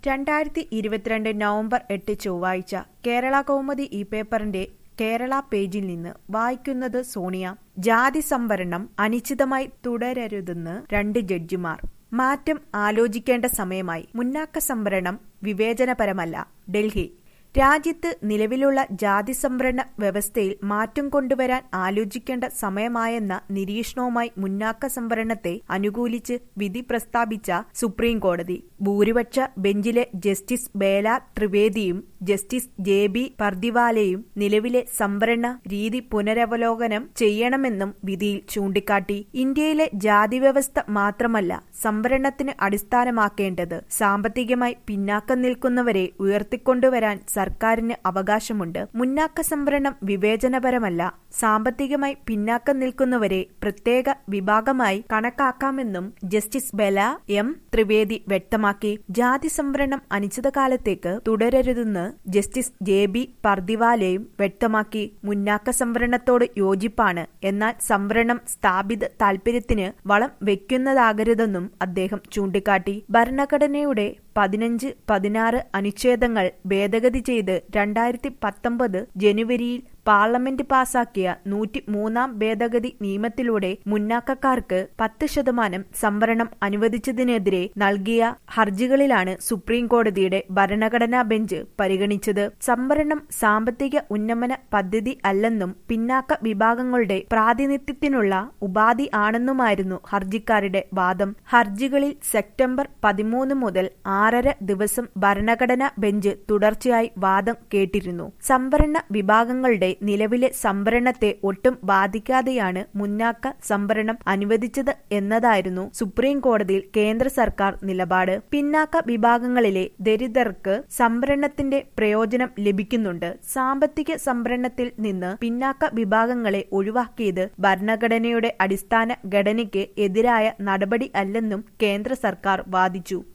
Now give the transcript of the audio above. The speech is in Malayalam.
രണ്ടായിരത്തി ഇരുപത്തിരണ്ട് നവംബർ എട്ട് ചൊവ്വാഴ്ച കേരള കൗമുദി ഈ പേപ്പറിന്റെ കേരള പേജിൽ നിന്ന് വായിക്കുന്നത് സോണിയ ജാതി സംവരണം അനിശ്ചിതമായി തുടരരുതെന്ന് രണ്ട് ജഡ്ജിമാർ മാറ്റം ആലോചിക്കേണ്ട സമയമായി മുന്നാക്ക സംവരണം വിവേചനപരമല്ല ഡൽഹി രാജ്യത്ത് നിലവിലുള്ള ജാതി സംവരണ വ്യവസ്ഥയിൽ മാറ്റം കൊണ്ടുവരാൻ ആലോചിക്കേണ്ട സമയമായെന്ന നിരീക്ഷണവുമായി മുന്നാക്ക സംവരണത്തെ അനുകൂലിച്ച് വിധി പ്രസ്താവിച്ച സുപ്രീം കോടതി ഭൂരിപക്ഷ ബെഞ്ചിലെ ജസ്റ്റിസ് ബേല ത്രിവേദിയും ജസ്റ്റിസ് ജെ ബി പർദിവാലയും നിലവിലെ സംവരണ രീതി പുനരവലോകനം ചെയ്യണമെന്നും വിധിയിൽ ചൂണ്ടിക്കാട്ടി ഇന്ത്യയിലെ ജാതി വ്യവസ്ഥ മാത്രമല്ല സംവരണത്തിന് അടിസ്ഥാനമാക്കേണ്ടത് സാമ്പത്തികമായി പിന്നാക്കം നിൽക്കുന്നവരെ ഉയർത്തിക്കൊണ്ടുവരാൻ സർക്കാരിന് അവകാശമുണ്ട് മുന്നാക്ക സംവരണം വിവേചനപരമല്ല സാമ്പത്തികമായി പിന്നാക്കം നിൽക്കുന്നവരെ പ്രത്യേക വിഭാഗമായി കണക്കാക്കാമെന്നും ജസ്റ്റിസ് ബെല എം ത്രിവേദി വ്യക്തമാക്കി ജാതി സംവരണം അനിശ്ചിതകാലത്തേക്ക് തുടരരുതെന്ന് ജസ്റ്റിസ് ജെ ബി പർദിവാലയും വ്യക്തമാക്കി മുന്നാക്ക സംവരണത്തോട് യോജിപ്പാണ് എന്നാൽ സംവരണം സ്ഥാപിത താൽപര്യത്തിന് വളം വെക്കുന്നതാകരുതെന്നും അദ്ദേഹം ചൂണ്ടിക്കാട്ടി ഭരണഘടനയുടെ പതിനഞ്ച് പതിനാറ് അനുച്ഛേദങ്ങൾ ഭേദഗതി ചെയ്ത് രണ്ടായിരത്തി പത്തൊമ്പത് ജനുവരിയിൽ പാർലമെന്റ് പാസാക്കിയ നൂറ്റി മൂന്നാം ഭേദഗതി നിയമത്തിലൂടെ മുന്നാക്കക്കാർക്ക് പത്ത് ശതമാനം സംവരണം അനുവദിച്ചതിനെതിരെ നൽകിയ ഹർജികളിലാണ് സുപ്രീം കോടതിയുടെ ഭരണഘടനാ ബെഞ്ച് പരിഗണിച്ചത് സംവരണം സാമ്പത്തിക ഉന്നമന പദ്ധതി അല്ലെന്നും പിന്നാക്ക വിഭാഗങ്ങളുടെ പ്രാതിനിധ്യത്തിനുള്ള ഉപാധി ആണെന്നുമായിരുന്നു ഹർജിക്കാരുടെ വാദം ഹർജികളിൽ സെപ്റ്റംബർ പതിമൂന്ന് മുതൽ ആറര ദിവസം ഭരണഘടനാ ബെഞ്ച് തുടർച്ചയായി വാദം കേട്ടിരുന്നു സംവരണ വിഭാഗങ്ങളുടെ നിലവിലെ സംവരണത്തെ ഒട്ടും ബാധിക്കാതെയാണ് മുന്നാക്ക സംവരണം അനുവദിച്ചത് എന്നതായിരുന്നു സുപ്രീം കോടതിയിൽ കേന്ദ്ര സർക്കാർ നിലപാട് പിന്നാക്ക വിഭാഗങ്ങളിലെ ദരിദ്രർക്ക് സംവരണത്തിന്റെ പ്രയോജനം ലഭിക്കുന്നുണ്ട് സാമ്പത്തിക സംവരണത്തിൽ നിന്ന് പിന്നാക്ക വിഭാഗങ്ങളെ ഒഴിവാക്കിയത് ഭരണഘടനയുടെ അടിസ്ഥാന ഘടനയ്ക്ക് എതിരായ നടപടി അല്ലെന്നും കേന്ദ്ര സർക്കാർ വാദിച്ചു